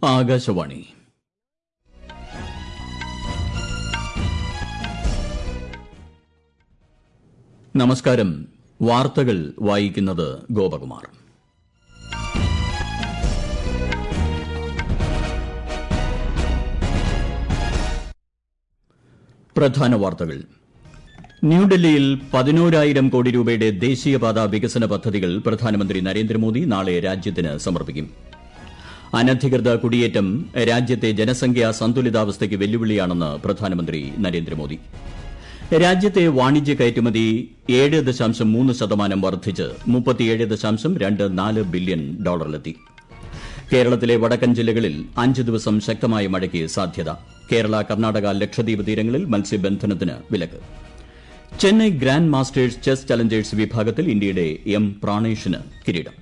ആകാശവാണി നമസ്കാരം വാർത്തകൾ വായിക്കുന്നത് ഗോപകുമാർ പ്രധാന വാർത്തകൾ ന്യൂഡൽഹിയിൽ പതിനോരായിരം കോടി രൂപയുടെ ദേശീയപാത വികസന പദ്ധതികൾ പ്രധാനമന്ത്രി നരേന്ദ്രമോദി നാളെ രാജ്യത്തിന് സമർപ്പിക്കും അനധികൃത കുടിയേറ്റം രാജ്യത്തെ ജനസംഖ്യാ സന്തുലിതാവസ്ഥയ്ക്ക് വെല്ലുവിളിയാണെന്ന് പ്രധാനമന്ത്രി നരേന്ദ്രമോദി രാജ്യത്തെ വാണിജ്യ കയറ്റുമതി ഏഴ് ദശാംശം മൂന്ന് ശതമാനം വർദ്ധിച്ച് മുപ്പത്തിയേഴ് ദശാംശം രണ്ട് നാല് ബില്യൺ ഡോളറിലെത്തി കേരളത്തിലെ വടക്കൻ ജില്ലകളിൽ അഞ്ച് ദിവസം ശക്തമായ മഴയ്ക്ക് സാധ്യത കേരള കർണാടക ലക്ഷദ്വീപ് തീരങ്ങളിൽ മത്സ്യബന്ധനത്തിന് വിലക്ക് Chennai grand masters chess challengers വിഭാഗത്തിൽ ഇന്ത്യയുടെ എം പ്രാണേഷിന് കിരീടം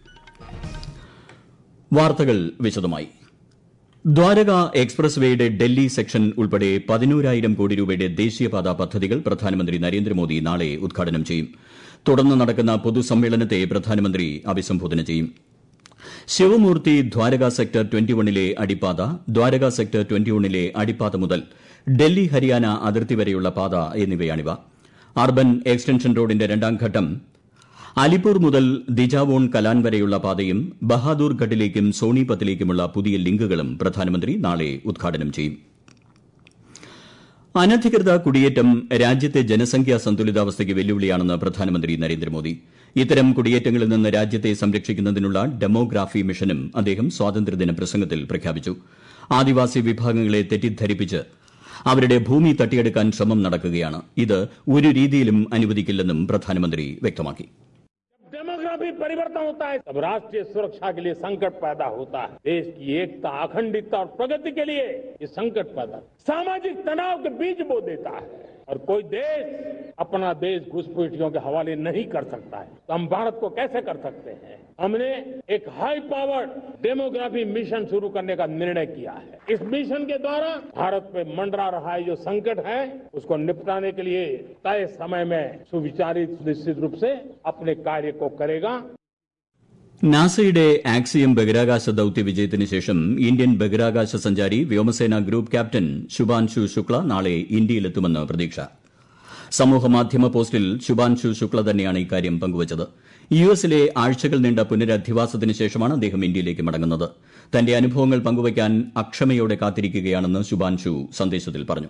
വാർത്തകൾ വിശദമായി ദ്വാരക എക്സ്പ്രസ് വേയുടെ ഡൽഹി സെക്ഷൻ ഉൾപ്പെടെ പതിനോരായിരം കോടി രൂപയുടെ ദേശീയപാത പദ്ധതികൾ പ്രധാനമന്ത്രി നരേന്ദ്രമോദി നാളെ ഉദ്ഘാടനം ചെയ്യും തുടർന്ന് നടക്കുന്ന പൊതുസമ്മേളനത്തെ പ്രധാനമന്ത്രി അഭിസംബോധന ചെയ്യും ശിവമൂർത്തി ദ്വാരക സെക്ടർ ട്വന്റി വണ്ണിലെ അടിപ്പാത ദ്വാരക സെക്ടർ ട്വന്റി വണ്ണിലെ അടിപ്പാത മുതൽ ഡൽഹി ഹരിയാന അതിർത്തി വരെയുള്ള പാത എന്നിവയാണിവ അർബൻ എക്സ്റ്റൻഷൻ റോഡിന്റെ രണ്ടാം ഘട്ടം അലിപ്പൂർ മുതൽ ദിജാവോൺ കലാൻ വരെയുള്ള പാതയും ബഹാദൂർഘട്ടിലേക്കും സോണിപത്തിലേക്കുമുള്ള പുതിയ ലിങ്കുകളും പ്രധാനമന്ത്രി നാളെ ഉദ്ഘാടനം ചെയ്യും അനധികൃത കുടിയേറ്റം രാജ്യത്തെ ജനസംഖ്യാ സന്തുലിതാവസ്ഥയ്ക്ക് വെല്ലുവിളിയാണെന്ന് പ്രധാനമന്ത്രി നരേന്ദ്രമോദി ഇത്തരം കുടിയേറ്റങ്ങളിൽ നിന്ന് രാജ്യത്തെ സംരക്ഷിക്കുന്നതിനുള്ള ഡെമോഗ്രാഫി മിഷനും അദ്ദേഹം സ്വാതന്ത്ര്യദിന പ്രസംഗത്തിൽ പ്രഖ്യാപിച്ചു ആദിവാസി വിഭാഗങ്ങളെ തെറ്റിദ്ധരിപ്പിച്ച് അവരുടെ ഭൂമി തട്ടിയെടുക്കാൻ ശ്രമം നടക്കുകയാണ് ഇത് ഒരു രീതിയിലും അനുവദിക്കില്ലെന്നും പ്രധാനമന്ത്രി വ്യക്തമാക്കി डेमोग्राफी परिवर्तन होता है तब राष्ट्रीय सुरक्षा के लिए संकट पैदा होता है देश की एकता अखंडितता और प्रगति के लिए ये संकट पैदा सामाजिक तनाव के बीज बो देता है और कोई देश अपना देश घुसपैठियों के हवाले नहीं कर सकता है तो हम भारत को कैसे कर सकते हैं हमने एक हाई पावर्ड डेमोग्राफी मिशन शुरू करने का निर्णय किया है इस मिशन के द्वारा भारत पे मंडरा रहा है जो संकट है उसको निपटाने के लिए तय समय में सुविचारित निश्चित रूप से अपने कार्य को करेगा നാസയുടെ ആക്സിയം ബഹിരാകാശ ദൌത്യ വിജയത്തിന് ശേഷം ഇന്ത്യൻ ബഹിരാകാശ സഞ്ചാരി വ്യോമസേന ഗ്രൂപ്പ് ക്യാപ്റ്റൻ ശുഭാൻശു ശുക്ല നാളെ ഇന്ത്യയിലെത്തുമെന്ന് പ്രതീക്ഷ സമൂഹമാധ്യമ പോസ്റ്റിൽ ശുഭാൻശു ശുക്ല തന്നെയാണ് ഇക്കാര്യം പങ്കുവച്ചത് യു എസിലെ ആഴ്ചകൾ നീണ്ട പുനരധിവാസത്തിന് ശേഷമാണ് അദ്ദേഹം ഇന്ത്യയിലേക്ക് മടങ്ങുന്നത് തന്റെ അനുഭവങ്ങൾ പങ്കുവയ്ക്കാൻ അക്ഷമയോടെ കാത്തിരിക്കുകയാണെന്ന് ശുഭാൻശു സന്ദേശത്തിൽ പറഞ്ഞു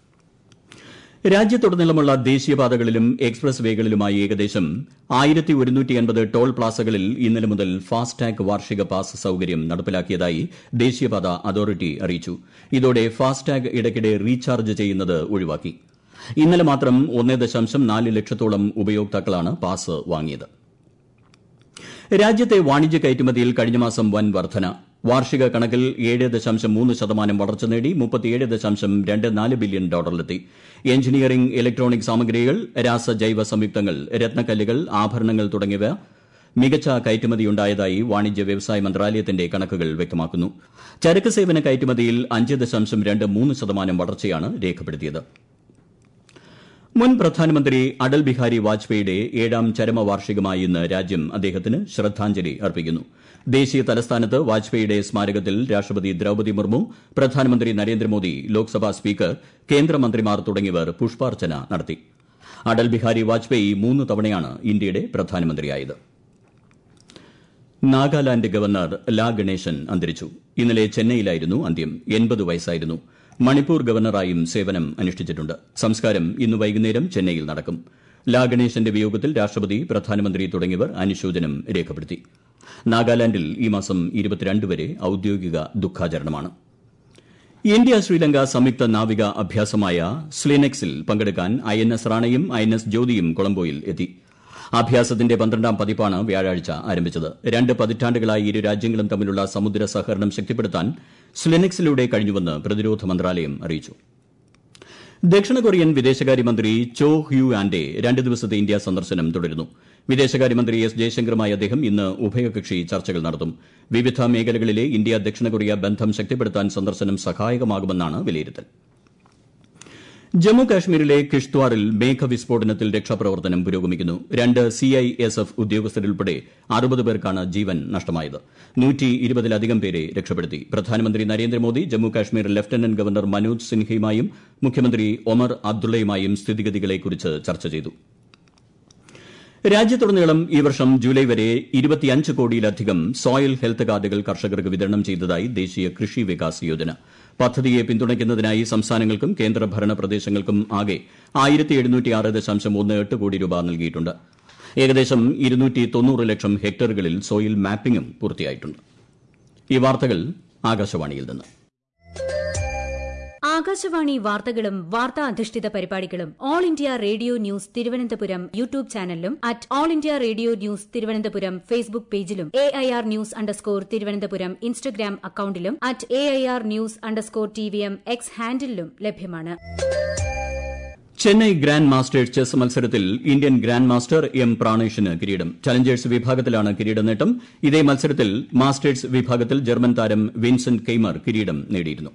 രാജ്യത്തുടനീളമുള്ള ദേശീയപാതകളിലും എക്സ്പ്രസ് വേകളിലുമായി ഏകദേശം ആയിരത്തി ഒരുന്നൂറ്റി അൻപത് ടോൾ പ്ലാസകളിൽ ഇന്നലെ മുതൽ ഫാസ്ടാഗ് വാർഷിക പാസ് സൌകര്യം നടപ്പിലാക്കിയതായി ദേശീയപാത അതോറിറ്റി അറിയിച്ചു ഇതോടെ ഫാസ്ടാഗ് ഇടയ്ക്കിടെ റീചാർജ് ചെയ്യുന്നത് ഒഴിവാക്കി ഇന്നലെ മാത്രം ഒന്നേ ദശാംശം നാല് ലക്ഷത്തോളം ഉപയോക്താക്കളാണ് പാസ് വാങ്ങിയത് രാജ്യത്തെ വാണിജ്യ കയറ്റുമതിയിൽ കഴിഞ്ഞ മാസം വൻ വർധന വാർഷിക കണക്കിൽ ഏഴ് ദശാംശം മൂന്ന് ശതമാനം വളർച്ച നേടി മുപ്പത്തിയേഴ് ദശാംശം രണ്ട് നാല് ബില്യൺ ഡോളറിലെത്തി എഞ്ചിനീയറിംഗ് ഇലക്ട്രോണിക് സാമഗ്രികൾ രാസ ജൈവ സംയുക്തങ്ങൾ രത്നക്കല്ലുകൾ ആഭരണങ്ങൾ തുടങ്ങിയവ മികച്ച കയറ്റുമതിയുണ്ടായതായി വാണിജ്യ വ്യവസായ മന്ത്രാലയത്തിന്റെ കണക്കുകൾ വ്യക്തമാക്കുന്നു ചരക്ക് സേവന കയറ്റുമതിയിൽ അഞ്ച് ദശാംശം രണ്ട് മൂന്ന് ശതമാനം വളർച്ചയാണ് രേഖപ്പെടുത്തിയത് മുൻ പ്രധാനമന്ത്രി അടൽ ബിഹാരി വാജ്പേയിയുടെ ഏഴാം ചരമവാർഷികമായ ഇന്ന് രാജ്യം അദ്ദേഹത്തിന് ശ്രദ്ധാഞ്ജലി അർപ്പിക്കുന്നു ദേശീയ തലസ്ഥാനത്ത് വാജ്പേയിയുടെ സ്മാരകത്തിൽ രാഷ്ട്രപതി ദ്രൌപതി മുർമു പ്രധാനമന്ത്രി നരേന്ദ്രമോദി ലോക്സഭാ സ്പീക്കർ കേന്ദ്രമന്ത്രിമാർ തുടങ്ങിയവർ പുഷ്പാർച്ചന നടത്തി അടൽ ബിഹാരി വാജ്പേയി മൂന്ന് തവണയാണ് ഇന്ത്യയുടെ പ്രധാനമന്ത്രിയായത് നാഗാലാന്റ് ഗവർണർ ലാ ഗണേശൻ അന്തരിച്ചു ഇന്നലെ ചെന്നൈയിലായിരുന്നു അന്ത്യം എൺപത് വയസ്സായിരുന്നു മണിപ്പൂർ ഗവർണറായും സേവനം അനുഷ്ഠിച്ചിട്ടുണ്ട് സംസ്കാരം ഇന്ന് വൈകുന്നേരം ചെന്നൈയിൽ നടക്കും ലാ ഗണേശന്റെ വിയോഗത്തിൽ രാഷ്ട്രപതി പ്രധാനമന്ത്രി തുടങ്ങിയവർ അനുശോചനം രേഖപ്പെടുത്തി നാഗാലാൻഡിൽ ഈ മാസം ഇരുപത്തിരണ്ട് വരെ ഔദ്യോഗിക ദുഃഖാചരണമാണ് ഇന്ത്യ ശ്രീലങ്ക സംയുക്ത നാവിക അഭ്യാസമായ സ്ലിനെക്സിൽ പങ്കെടുക്കാൻ ഐ എൻ എസ് റാണയും ഐ എൻ എസ് ജ്യോതിയും കൊളംബോയിൽ എത്തി അഭ്യാസത്തിന്റെ പന്ത്രണ്ടാം പതിപ്പാണ് വ്യാഴാഴ്ച ആരംഭിച്ചത് രണ്ട് പതിറ്റാണ്ടുകളായി ഇരു രാജ്യങ്ങളും തമ്മിലുള്ള സമുദ്ര സഹകരണം ശക്തിപ്പെടുത്താൻ സ്ലിനെക്സിലൂടെ കഴിഞ്ഞുവെന്ന് പ്രതിരോധ മന്ത്രാലയം അറിയിച്ചു ദക്ഷിണ കൊറിയൻ വിദേശകാര്യമന്ത്രി ചോ ഹ്യു ആന്റെ രണ്ട് ദിവസത്തെ ഇന്ത്യ സന്ദർശനം തുടരുന്നു വിദേശകാര്യമന്ത്രി എസ് ജയശങ്കറുമായി അദ്ദേഹം ഇന്ന് ഉഭയകക്ഷി ചർച്ചകൾ നടത്തും വിവിധ മേഖലകളിലെ ഇന്ത്യ ദക്ഷിണ കൊറിയ ബന്ധം ശക്തിപ്പെടുത്താൻ സന്ദർശനം സഹായകമാകുമെന്നാണ് വിലയിരുത്തൽ ജമ്മു കാശ്മീരിലെ കിഷ്ത്വാറിൽ മേഘവിസ്ഫോടനത്തിൽ രക്ഷാപ്രവർത്തനം പുരോഗമിക്കുന്നു രണ്ട് സിഐഎസ്എഫ് ഉദ്യോഗസ്ഥരുൾപ്പെടെ അറുപത് പേർക്കാണ് ജീവൻ നഷ്ടമായത് നൂറ്റി ഇരുപതിലധികം പേരെ രക്ഷപ്പെടുത്തി പ്രധാനമന്ത്രി നരേന്ദ്രമോദി ജമ്മു കാശ്മീർ ലഫ്റ്റനന്റ് ഗവർണർ മനോജ് സിൻഹയുമായും മുഖ്യമന്ത്രി ഒമർ അബ്ദുള്ളയുമായും സ്ഥിതിഗതികളെക്കുറിച്ച് ചർച്ച ചെയ്തു രാജ്യത്തുടനീളം ഈ വർഷം ജൂലൈ വരെ ഇരുപത്തിയഞ്ച് കോടിയിലധികം സോയിൽ ഹെൽത്ത് കാർഡുകൾ കർഷകർക്ക് വിതരണം ചെയ്തതായി ദേശീയ കൃഷി വികാസ് യോജന പദ്ധതിയെ പിന്തുണയ്ക്കുന്നതിനായി സംസ്ഥാനങ്ങൾക്കും കേന്ദ്രഭരണ പ്രദേശങ്ങൾക്കും ആകെ കോടി രൂപ നൽകിയിട്ടുണ്ട് ഏകദേശം ലക്ഷം ഹെക്ടറുകളിൽ സോയിൽ മാപ്പിംഗും പൂർത്തിയായിട്ടുണ്ട് ഈ വാർത്തകൾ ആകാശവാണിയിൽ നിന്ന് ആകാശവാണി വാർത്തകളും വാർത്താ അധിഷ്ഠിത പരിപാടികളും all India radio news Thiruvananthapuram YouTube ചാനലിലും at all India radio news Thiruvananthapuram Facebook പേജിലും A I R news underscore Thiruvananthapuram Instagram അക്കൌണ്ടിലും at A I R news underscore T V M X ഹാൻഡിലും ലഭ്യമാണ് ചെന്നൈ ഗ്രാൻഡ് മാസ്റ്റേഴ്സ് ചെസ് മത്സരത്തിൽ ഇന്ത്യൻ ഗ്രാൻഡ് മാസ്റ്റർ എം പ്രാണേഷിന് കിരീടം challengers വിഭാഗത്തിലാണ് കിരീട നേട്ടം ഇതേ മത്സരത്തിൽ മാസ്റ്റേഴ്സ് വിഭാഗത്തിൽ ജർമ്മൻ താരം വിൻസെന്റ് കെയ്മർ കിരീടം നേടിയിരുന്നു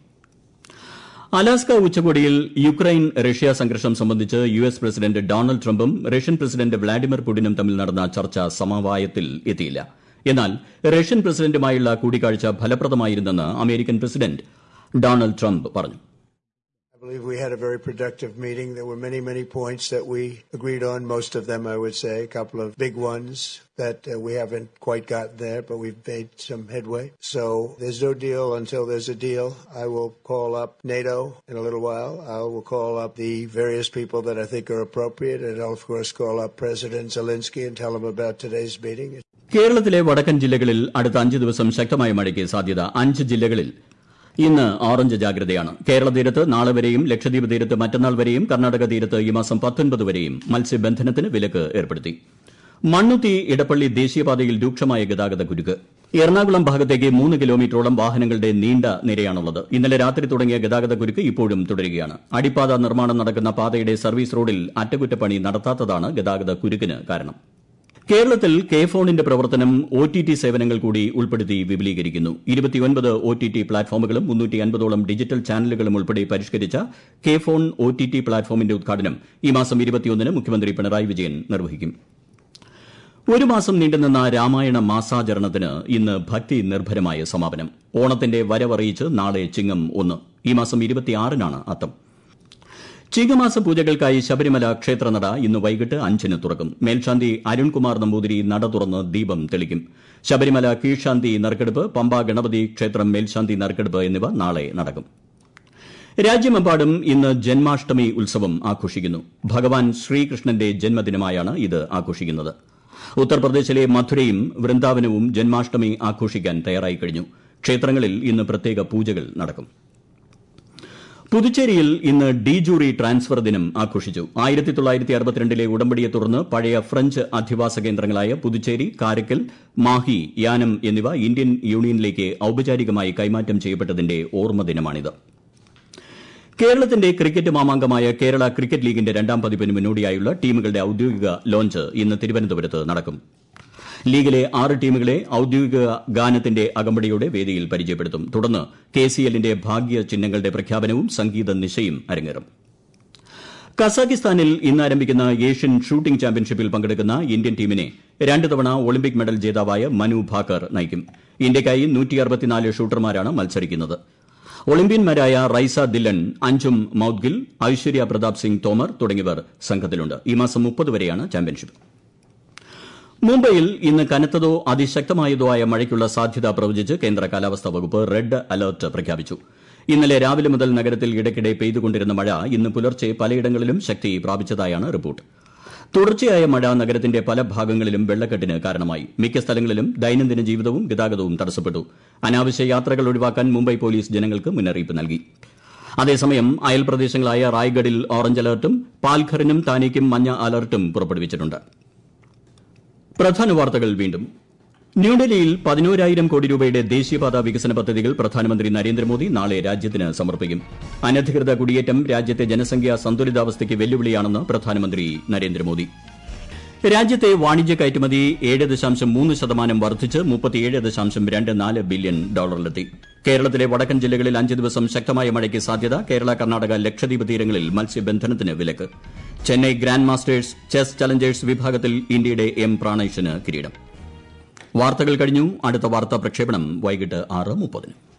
അലാസ്ക ഉച്ചകോടിയിൽ യുക്രൈൻ റഷ്യ സംഘർഷം സംബന്ധിച്ച് യു എസ് പ്രസിഡന്റ് ഡൊണാൾഡ് ട്രംപും റഷ്യൻ പ്രസിഡന്റ് വ്ളാഡിമിർ പുടിനും തമ്മിൽ നടന്ന ചർച്ച സമവായത്തിൽ എത്തിയില്ല എന്നാൽ റഷ്യൻ പ്രസിഡന്റുമായുള്ള കൂടിക്കാഴ്ച ഫലപ്രദമായിരുന്നെന്ന് അമേരിക്കൻ പ്രസിഡന്റ് ഡൊണാൾഡ് ട്രംപ് പറഞ്ഞു I believe we had a very productive meeting. There were many, many points that we agreed on. Most of them, I would say, a couple of big ones that uh, we haven't quite gotten there, but we've made some headway. So there's no deal until there's a deal. I will call up NATO in a little while. I will call up the various people that I think are appropriate, and I'll of course call up President Zelensky and tell him about today's meeting. കേരളത്തിലെ വടക്കൻ ജില്ലകളിൽ അടുത്ത അഞ്ച് ദിവസം ശക്തമായ മഴയ്ക്ക് സാധ്യത അഞ്ച് ജില്ലകളിൽ ഇന്ന് ഓറഞ്ച് ജാഗ്രതയാണ് കേരള തീരത്ത് നാളെ വരെയും ലക്ഷദ്വീപ് തീരത്ത് മറ്റന്നാൾ വരെയും കർണാടക തീരത്ത് ഈ മാസം പത്തൊൻപത് വരെയും മത്സ്യബന്ധനത്തിന് വിലക്ക് ഏർപ്പെടുത്തി മണ്ണുത്തി ഇടപ്പള്ളി ദേശീയപാതയിൽ രൂക്ഷമായ ഗതാഗത കുരുക്ക് എറണാകുളം ഭാഗത്തേക്ക് മൂന്ന് കിലോമീറ്ററോളം വാഹനങ്ങളുടെ നീണ്ട നിരയാണുള്ളത് ഇന്നലെ രാത്രി തുടങ്ങിയ ഗതാഗത കുരുക്ക് ഇപ്പോഴും തുടരുകയാണ് അടിപ്പാത നിർമ്മാണം നടക്കുന്ന പാതയുടെ സർവീസ് റോഡിൽ അറ്റകുറ്റപ്പണി നടത്താത്തതാണ് ഗതാഗത കുരുക്കിന് കാരണം കേരളത്തിൽ കെ ഫോണിന്റെ പ്രവർത്തനം ഒ ടി ടി സേവനങ്ങൾ കൂടി ഉൾപ്പെടുത്തി വിപുലീകരിക്കുന്നു ഇരുപത്തിയൊൻപത് ഒ ടി ടി പ്ലാറ്റ്ഫോമുകളും മുന്നൂറ്റി അൻപതോളം ഡിജിറ്റൽ ചാനലുകളും ഉൾപ്പെടെ പരിഷ്കരിച്ച K phone O T T പ്ലാറ്റ്ഫോമിന്റെ ഉദ്ഘാടനം ഈ മാസം ഇരുപത്തിയൊന്നിന് മുഖ്യമന്ത്രി പിണറായി വിജയൻ നിർവഹിക്കും ഒരു മാസം നീണ്ടുനിന്ന രാമായണ മാസാചരണത്തിന് ഇന്ന് ഭക്തി നിർഭരമായ സമാപനം ഓണത്തിന്റെ വരവറിയിച്ച് നാളെ ചിങ്ങം ഒന്ന് ഈ മാസം ഇരുപത്തിയാറിനാണ് അത്തം ചിങ്ങമാസ പൂജകൾക്കായി ശബരിമല ക്ഷേത്രനട ഇന്ന് വൈകിട്ട് അഞ്ചിന് തുറക്കും മേൽശാന്തി അരുൺകുമാർ നമ്പൂതിരി നട തുറന്ന് ദീപം തെളിക്കും ശബരിമല കീഴ്ശാന്തി നറുക്കെടുപ്പ് പമ്പ ഗണപതി ക്ഷേത്രം മേൽശാന്തി നറുക്കെടുപ്പ് എന്നിവ നാളെ നടക്കും രാജ്യമെമ്പാടും ഇന്ന് ജന്മാഷ്ടമി ഉത്സവം ആഘോഷിക്കുന്നു ഭഗവാൻ ശ്രീകൃഷ്ണന്റെ ജന്മദിനമായാണ് ഇത് ആഘോഷിക്കുന്നത് ഉത്തർപ്രദേശിലെ മഥുരയും വൃന്ദാവനവും ജന്മാഷ്ടമി ആഘോഷിക്കാൻ തയ്യാറായി കഴിഞ്ഞു ക്ഷേത്രങ്ങളിൽ ഇന്ന് പ്രത്യേക പൂജകൾ നടക്കും പുതുച്ചേരിയിൽ ഇന്ന് ഡി ജൂറി ട്രാൻസ്ഫർ ദിനം ആഘോഷിച്ചു ആയിരത്തി തൊള്ളായിരത്തി അറുപത്തിരണ്ടിലെ ഉടമ്പടിയെ തുടർന്ന് പഴയ ഫ്രഞ്ച് അധിവാസ കേന്ദ്രങ്ങളായ പുതുച്ചേരി കാരക്കൽ മാഹി യാനം എന്നിവ ഇന്ത്യൻ യൂണിയനിലേക്ക് ഔപചാരികമായി കൈമാറ്റം ചെയ്യപ്പെട്ടതിന്റെ ഓർമ്മ ദിനമാണിത് കേരളത്തിന്റെ ക്രിക്കറ്റ് മാമാങ്കമായ കേരള ക്രിക്കറ്റ് ലീഗിന്റെ രണ്ടാം പതിപ്പിന് മുന്നോടിയായുള്ള ടീമുകളുടെ ഔദ്യോഗിക ലോഞ്ച് ഇന്ന് തിരുവനന്തപുരത്ത് നടക്കും ലീഗിലെ ആറ് ടീമുകളെ ഔദ്യോഗിക ഗാനത്തിന്റെ അകമ്പടിയോടെ വേദിയിൽ പരിചയപ്പെടുത്തും തുടർന്ന് കെ സി എല്ലിന്റെ ഭാഗ്യ ചിഹ്നങ്ങളുടെ പ്രഖ്യാപനവും സംഗീത നിശയും അരങ്ങേറും കസാഖിസ്ഥാനിൽ ഇന്ന് ആരംഭിക്കുന്ന ഏഷ്യൻ ഷൂട്ടിംഗ് ചാമ്പ്യൻഷിപ്പിൽ പങ്കെടുക്കുന്ന ഇന്ത്യൻ ടീമിനെ രണ്ട് തവണ ഒളിമ്പിക് മെഡൽ ജേതാവായ മനു ഭാക്കർ നയിക്കും ഇന്ത്യയ്ക്കായി ഷൂട്ടർമാരാണ് മത്സരിക്കുന്നത് ഒളിമ്പ്യന്മാരായ റൈസ ദില്ലൺ അഞ്ചും മൌദ്ഗിൽ ഐശ്വര്യ പ്രതാപ് സിംഗ് തോമർ തുടങ്ങിയവർ സംഘത്തിലുണ്ട് ഈ മാസം മുപ്പത് വരെയാണ് ചാമ്പ്യൻഷിപ്പ് മുംബൈയിൽ ഇന്ന് കനത്തതോ അതിശക്തമായതോ ആയ മഴയ്ക്കുള്ള സാധ്യത പ്രവചിച്ച് കേന്ദ്ര കാലാവസ്ഥാ വകുപ്പ് റെഡ് അലർട്ട് പ്രഖ്യാപിച്ചു ഇന്നലെ രാവിലെ മുതൽ നഗരത്തിൽ ഇടയ്ക്കിടെ പെയ്തുകൊണ്ടിരുന്ന മഴ ഇന്ന് പുലർച്ചെ പലയിടങ്ങളിലും ശക്തി പ്രാപിച്ചതായാണ് റിപ്പോർട്ട് തുടർച്ചയായ മഴ നഗരത്തിന്റെ പല ഭാഗങ്ങളിലും വെള്ളക്കെട്ടിന് കാരണമായി മിക്ക സ്ഥലങ്ങളിലും ദൈനംദിന ജീവിതവും ഗതാഗതവും തടസ്സപ്പെട്ടു അനാവശ്യ യാത്രകൾ ഒഴിവാക്കാൻ മുംബൈ പോലീസ് ജനങ്ങൾക്ക് മുന്നറിയിപ്പ് നൽകി അതേസമയം അയൽ പ്രദേശങ്ങളായ റായ്ഗഡിൽ ഓറഞ്ച് അലർട്ടും പാൽഘറിനും താനേക്കും മഞ്ഞ അലർട്ടും പുറപ്പെടുവിച്ചിട്ടുണ്ട് പ്രധാന വാർത്തകൾ വീണ്ടും ന്യൂഡൽഹിയിൽ പതിനോരായിരം കോടി രൂപയുടെ ദേശീയപാത വികസന പദ്ധതികൾ പ്രധാനമന്ത്രി നരേന്ദ്രമോദി നാളെ രാജ്യത്തിന് സമർപ്പിക്കും അനധികൃത കുടിയേറ്റം രാജ്യത്തെ ജനസംഖ്യാ സന്തുലിതാവസ്ഥയ്ക്ക് വെല്ലുവിളിയാണെന്ന് പ്രധാനമന്ത്രി നരേന്ദ്രമോദി രാജ്യത്തെ വാണിജ്യ കയറ്റുമതി ഏഴ് ദശാംശം മൂന്ന് ശതമാനം വർദ്ധിച്ച് മുപ്പത്തിയേഴ് ദശാംശം രണ്ട് നാല് ബില്യൺ ഡോളറിലെത്തി കേരളത്തിലെ വടക്കൻ ജില്ലകളിൽ അഞ്ച് ദിവസം ശക്തമായ മഴയ്ക്ക് സാധ്യത കേരള കർണാടക ലക്ഷദ്വീപ് തീരങ്ങളിൽ മത്സ്യബന്ധനത്തിന് വിലക്ക് Chennai grand masters chess challengers വിഭാഗത്തിൽ ഇന്ത്യയുടെ എം പ്രാണേഷിന് കിരീടം വാർത്തകൾ കഴിഞ്ഞു അടുത്ത വാർത്താ പ്രക്ഷേപണം വൈകിട്ട് ആറ് മുപ്പതിന്